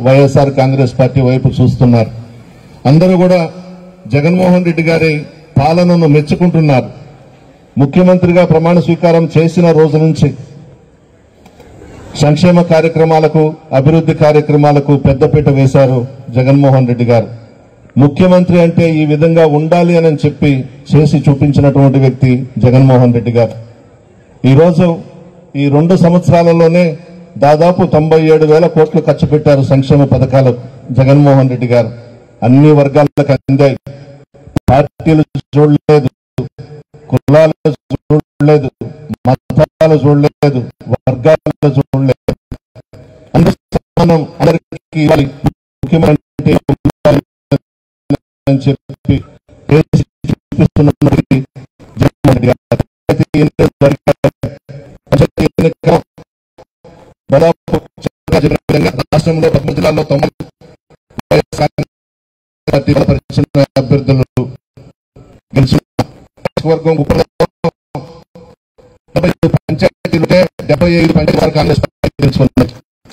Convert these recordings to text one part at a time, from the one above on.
YSR Congress party వైపు చూస్తున్నారు అందరూ కూడా జగన్మోహన్ రెడ్డి గారి పాలనను మెచ్చుకుంటున్నారు ముఖ్యమంత్రిగా ప్రమాణ స్వీకారం చేసిన రోజు నుంచి సంక్షేమ కార్యక్రమాలకు అభివృద్ధి కార్యక్రమాలకు పెద్దపీట వేశారు జగన్మోహన్ రెడ్డి గారు ముఖ్యమంత్రి అంటే ఈ విధంగా ఉండాలి అని చెప్పి చేసి చూపించినటువంటి వ్యక్తి జగన్మోహన్ రెడ్డి గారు ఈరోజు ఈ రెండు సంవత్సరాలలోనే దాదాపు తొంభై ఏడు వేల కోట్లు ఖర్చు పెట్టారు సంక్షేమ పథకాలకు జగన్మోహన్ రెడ్డి గారు అన్ని వర్గాలకు అందాయి పార్టీలు చూడలేదు కులాలు చూడలేదు మతాలు చూడలేదు వర్గాలు చూడలేదు అందరూ సమానం అందరికీ ఇవ్వాలి. ముఖ్యమంత్రి ఉండాలి అని చెప్పి చేసి చూపిస్తున్నటువంటి జగన్మోహన్ రెడ్డి గారు. ప్రతి ఎన్నికలు జరిగాయి. ప్రతి ఎన్నిక దాదాపు చక్కగా చెప్పిన విధంగా రాష్ట్రంలో పదమూడు జిల్లాల్లో తొంభై వైఎస్ఆర్ పార్టీ బలపరిచిన అభ్యర్థులు గెలిచిన వర్గం కుప్పంలో డెబ్బై ఐదు పంచాయతీలుంటే డెబ్బై ఐదు పంచాయతీ కాంగ్రెస్ పార్టీ గెలుచుకున్నది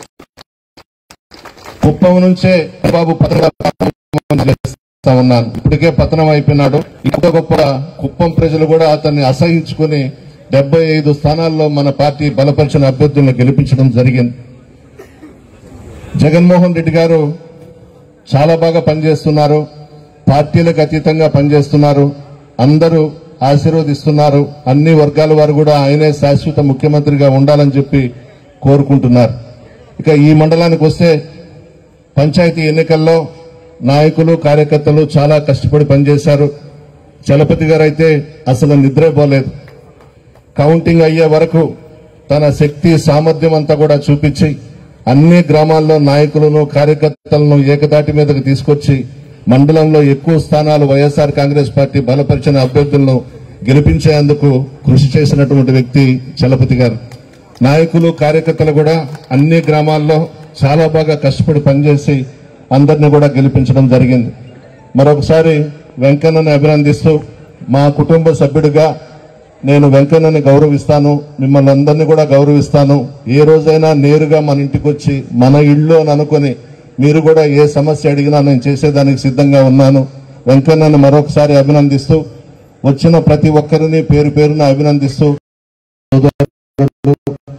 కుప్పం నుంచే బాబు పథకం చేస్తా ఉన్నాను ఇప్పటికే పతనం అయిపోయినాడు ఇంత గొప్ప కుప్పం ప్రజలు కూడా అతన్ని అసహించుకుని డెబ్బై ఐదు స్థానాల్లో మన పార్టీ బలపరిచిన అభ్యర్థులను గెలిపించడం జరిగింది జగన్మోహన్ రెడ్డి గారు చాలా బాగా పనిచేస్తున్నారు పార్టీలకు అతీతంగా పనిచేస్తున్నారు అందరూ ఆశీర్వదిస్తున్నారు అన్ని వర్గాల వారు కూడా ఆయనే శాశ్వత ముఖ్యమంత్రిగా ఉండాలని చెప్పి కోరుకుంటున్నారు ఇక ఈ మండలానికి వస్తే పంచాయతీ ఎన్నికల్లో నాయకులు కార్యకర్తలు చాలా కష్టపడి పనిచేశారు చలపతి గారు అయితే అసలు నిద్రపోలేదు కౌంటింగ్ అయ్యే వరకు తన శక్తి సామర్థ్యం అంతా కూడా చూపించి అన్ని గ్రామాల్లో నాయకులను కార్యకర్తలను ఏకతాటి మీదకి తీసుకొచ్చి మండలంలో ఎక్కువ స్థానాలు వైఎస్ఆర్ కాంగ్రెస్ పార్టీ బలపరిచిన అభ్యర్థులను గెలిపించేందుకు కృషి చేసినటువంటి వ్యక్తి చలపతి గారు నాయకులు కార్యకర్తలు కూడా అన్ని గ్రామాల్లో చాలా బాగా కష్టపడి పనిచేసి అందరినీ కూడా గెలిపించడం జరిగింది మరొకసారి వెంకన్నని అభినందిస్తూ మా కుటుంబ సభ్యుడిగా నేను వెంకన్నని గౌరవిస్తాను మిమ్మల్ని అందరినీ కూడా గౌరవిస్తాను ఏ రోజైనా నేరుగా మన ఇంటికి వచ్చి మన ఇల్లు అని అనుకొని మీరు కూడా ఏ సమస్య అడిగినా నేను చేసేదానికి సిద్ధంగా ఉన్నాను వెంకన్నని మరొకసారి అభినందిస్తూ వచ్చిన ప్రతి ఒక్కరిని పేరు పేరున అభినందిస్తూ సోదరుడు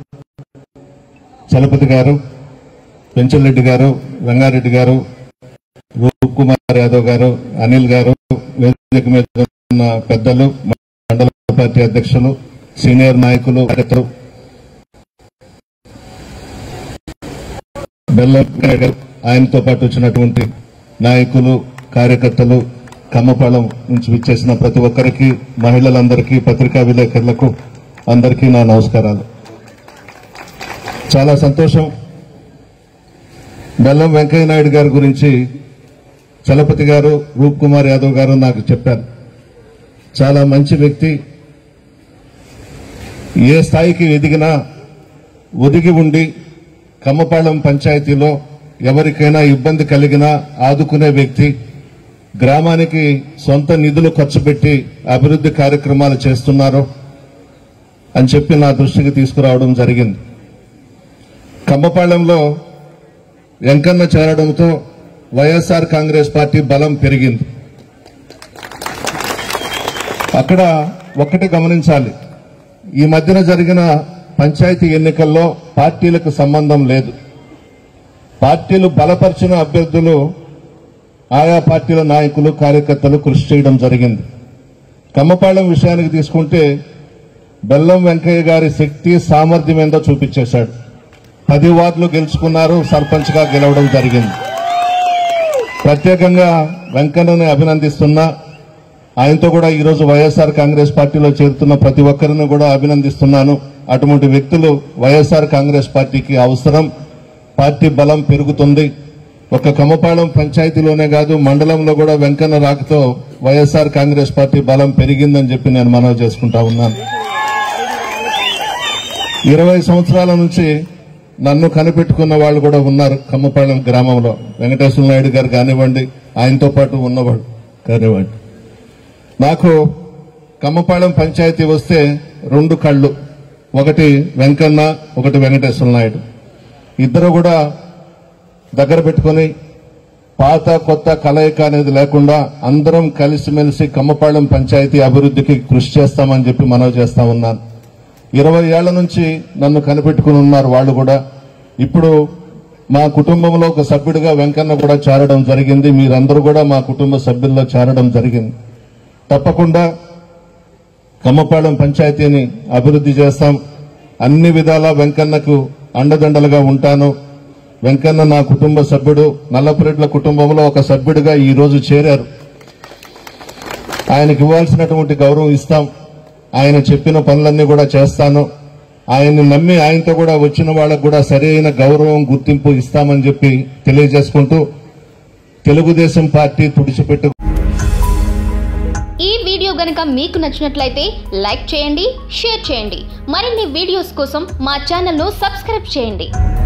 చలపతి గారు పెంచలరెడ్డి గారు రంగారెడ్డి గారు రూప్ కుమార్ యాదవ్ గారు అనిల్ గారు వేదిక మీద ఉన్న పెద్దలు మండల పార్టీ అధ్యక్షులు సీనియర్ నాయకులు కార్యకర్తలు బెల్లం గారు ఆయనతో పాటు వచ్చినటువంటి నాయకులు కార్యకర్తలు కమ్మపాళెం నుంచి విచ్చేసిన ప్రతి ఒక్కరికి మహిళలందరికీ పత్రికా విలేకరులకు అందరికీ నా నమస్కారాలు చాలా సంతోషం బెల్లం వెంకయ్య నాయుడు గారి గురించి చలపతి గారు రూప్ కుమార్ యాదవ్ గారు నాకు చెప్పారు చాలా మంచి వ్యక్తి ఏ స్థాయికి ఎదిగినా ఒదిగి ఉండి కమ్మపాళెం పంచాయతీలో ఎవరికైనా ఇబ్బంది కలిగినా ఆదుకునే వ్యక్తి గ్రామానికి సొంత నిధులు ఖర్చు పెట్టి అభివృద్ధి కార్యక్రమాలు చేస్తున్నారు అని చెప్పి నా దృష్టికి తీసుకురావడం జరిగింది కమ్మపాళెంలో వెంకన్న చేరడంతో వైఎస్ఆర్ కాంగ్రెస్ పార్టీ బలం పెరిగింది అక్కడ ఒక్కటి గమనించాలి ఈ మధ్యన జరిగిన పంచాయతీ ఎన్నికల్లో పార్టీలకు సంబంధం లేదు పార్టీలు బలపరిచిన అభ్యర్థులు ఆయా పార్టీల నాయకులు కార్యకర్తలు కృషి చేయడం జరిగింది కమ్మపాళెం విషయానికి తీసుకుంటే బెల్లం వెంకయ్య గారి శక్తి సామర్థ్యం ఏందో చూపించేశాడు పది వార్డులు గెలుచుకున్నారు సర్పంచ్ గా గెలవడం జరిగింది ప్రత్యేకంగా వెంకన్నని అభినందిస్తున్నా ఆయనతో కూడా ఈరోజు వైఎస్ఆర్ కాంగ్రెస్ పార్టీలో చేరుతున్న ప్రతి ఒక్కరిని కూడా అభినందిస్తున్నాను అటువంటి వ్యక్తులు వైఎస్ఆర్ కాంగ్రెస్ పార్టీకి అవసరం పార్టీ బలం పెరుగుతుంది ఒక కమ్మపాళెం పంచాయతీలోనే కాదు మండలంలో కూడా వెంకన్న రాకతో వైఎస్ఆర్ కాంగ్రెస్ పార్టీ బలం పెరిగిందని చెప్పి నేను మనవి చేసుకుంటా ఉన్నాను ఇరవై సంవత్సరాల నుంచి నన్ను కనిపెట్టుకున్న వాళ్ళు కూడా ఉన్నారు కమ్మపాళెం గ్రామంలో వెంకటేశ్వర నాయుడు గారు కానివ్వండి ఆయనతో పాటు ఉన్నవాడు కానివ్వండి నాకు కమ్మపాళెం పంచాయతీ వస్తే రెండు కళ్ళు ఒకటి వెంకన్న ఒకటి వెంకటేశ్వర నాయుడు ఇద్దరు కూడా దగ్గర పెట్టుకొని పాత కొత్త కలయిక అనేది లేకుండా అందరం కలిసిమెలిసి కమ్మపాళెం పంచాయతీ అభివృద్ధికి కృషి చేస్తామని చెప్పి మనవి చేస్తా ఉన్నాను ఇరవై ఏళ్ల నుంచి నన్ను కనిపెట్టుకుని ఉన్నారు వాళ్ళు కూడా ఇప్పుడు మా కుటుంబంలో ఒక సభ్యుడిగా వెంకన్న కూడా చేరడం జరిగింది మీరందరూ కూడా మా కుటుంబ సభ్యుల్లో చేరడం జరిగింది తప్పకుండా కమ్మపాళెం పంచాయతీని అభివృద్ధి చేస్తాం అన్ని విధాలా వెంకన్నకు అండదండలుగా ఉంటాను వెంకన్న నా కుటుంబ సభ్యుడు నల్లపురెడ్ల కుటుంబంలో ఒక సభ్యుడిగా ఈ రోజు చేరారు ఆయనకి ఇవ్వాల్సినటువంటి గౌరవం ఇస్తాం ఆయన చెప్పిన పనులన్నీ కూడా చేస్తాను ఆయన్ని నమ్మి ఆయనతో కూడా వచ్చిన వాళ్ళకు కూడా సరైన గౌరవం గుర్తింపు ఇస్తామని చెప్పి తెలియజేసుకుంటూ తెలుగుదేశం పార్టీ తుడిచిపెట్టు ఈ వీడియో గనుక మీకు నచ్చినట్లయితే లైక్ చేయండి షేర్ చేయండి మరిన్ని వీడియోస్ కోసం మా ఛానల్ను సబ్స్క్రైబ్ చేయండి